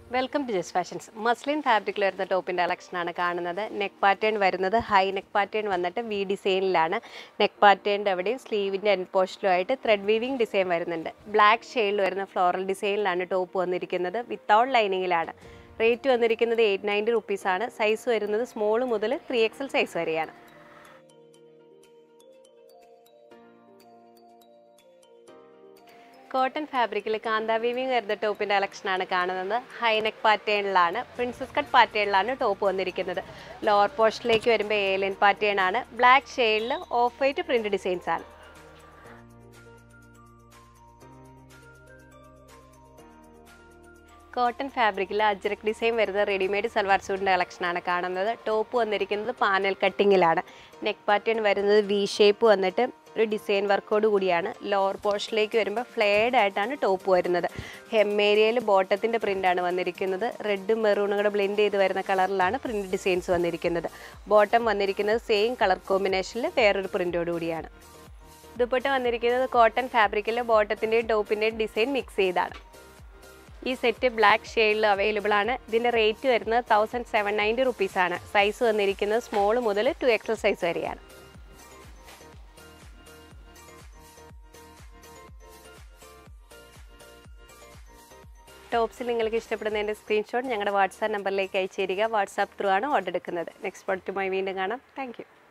welcome to just fashions muslin ഫാബ്രിക്കിൽ വരുന്ന ടോപ്പിൻ്റെ കളക്ഷനാണ് കാണുന്നത് നെക്ക് പാറ്റേൺ വരുന്നത് ഹൈ നെക്ക് പാറ്റേൺ വന്നിട്ട് വി ഡിസൈനിലാണ് നെക്ക് പാറ്റേണിൻ്റെ അവിടെയും സ്ലീവിൻ്റെ എൻഡ് പോസ്റ്റിലുമായിട്ട് ത്രെഡ് വീവിങ് ഡിസൈൻ വരുന്നുണ്ട് ബ്ലാക്ക് ഷെയ്ഡിൽ വരുന്ന ഫ്ലോറൽ ഡിസൈനിലാണ് ടോപ്പ് വന്നിരിക്കുന്നത് വിത്തൗട്ട് ലൈനിങ്ങിലാണ് റേറ്റ് വന്നിരിക്കുന്നത് എയ്റ്റ് നയൻറ്റി റുപ്പീസാണ് സൈസ് വരുന്നത് സ്മോൾ മുതൽ ത്രീ എക്സൽ സൈസ് വരെയാണ് കോട്ടൺ ഫാബ്രിക്കിൽ കാന്ത വീവിങ് വരുന്ന ടോപ്പിൻ്റെ കളക്ഷനാണ് കാണുന്നത് ഹൈനെക്ക് പാറ്റേണിലാണ് പ്രിൻസസ് കട്ട് പാറ്റേണിലാണ് ടോപ്പ് വന്നിരിക്കുന്നത് ലോവർ പോസ്റ്റിലേക്ക് വരുമ്പോൾ ഏലിയൻ പാറ്റേൺ ആണ് ബ്ലാക്ക് ഷെയ്ഡിൽ ഓഫ് വൈറ്റ് പ്രിന്റ് ഡിസൈൻസ് ആണ് കോട്ടൺ ഫാബ്രിക്കിൽ അജ്രക് ഡിസൈൻ വരുന്ന റെഡിമെയ്ഡ് സൽവാർ സൂട്ടിൻ്റെ കളക്ഷനാണ് കാണുന്നത് ടോപ്പ് വന്നിരിക്കുന്നത് പാനൽ കട്ടിങ്ങിലാണ് നെക്ക് പാറ്റേൺ വരുന്നത് വി ഷേപ്പ് വന്നിട്ട് ഒരു ഡിസൈൻ വർക്കോട് കൂടിയാണ് ലോവർ പോർഷനിലേക്ക് വരുമ്പോൾ ഫ്ലെയർഡ് ആയിട്ടാണ് ടോപ്പ് വരുന്നത് ഹെം ഏരിയയിൽ ബോട്ടത്തിൻ്റെ പ്രിൻ്റാണ് വന്നിരിക്കുന്നത് റെഡ് മെറൂണും കൂടെ ബ്ലെൻഡ് ചെയ്ത് വരുന്ന കളറിലാണ് പ്രിൻറ്റ് ഡിസൈൻസ് വന്നിരിക്കുന്നത് ബോട്ടം വന്നിരിക്കുന്നത് സെയിം കളർ കോമ്പിനേഷനിൽ വേറൊരു പ്രിൻ്റോട് കൂടിയാണ് ദുപ്പട്ട വന്നിരിക്കുന്നത് കോട്ടൺ ഫാബ്രിക്കിൽ ബോട്ടത്തിൻ്റെയും ടോപ്പിൻ്റെയും ഡിസൈൻ മിക്സ് ചെയ്താണ് ഈ സെറ്റ് ബ്ലാക്ക് ഷെയ്ഡിൽ അവൈലബിൾ ആണ് ഇതിൻ്റെ റേറ്റ് വരുന്നത് തൗസൻഡ് സെവൻ നയൻറ്റി റുപ്പീസാണ് സൈസ് വന്നിരിക്കുന്നത് സ്മോൾ മുതൽ ടു എക്സൽ സൈസ് വരെയാണ് ടോപ്സിൽ നിങ്ങൾക്ക് ഇഷ്ടപ്പെടുന്നതിൻ്റെ സ്ക്രീൻഷോട്ട് ഞങ്ങളുടെ വാട്സാപ്പ് നമ്പറിലേക്ക് അയച്ചു തരിക വാട്സാപ്പ് ത്രൂ ആണ് ഓർഡർ എടുക്കുന്നത് നെക്സ്റ്റ് പ്രോഡക്റ്റുമായി വീണ്ടും കാണാം താങ്ക്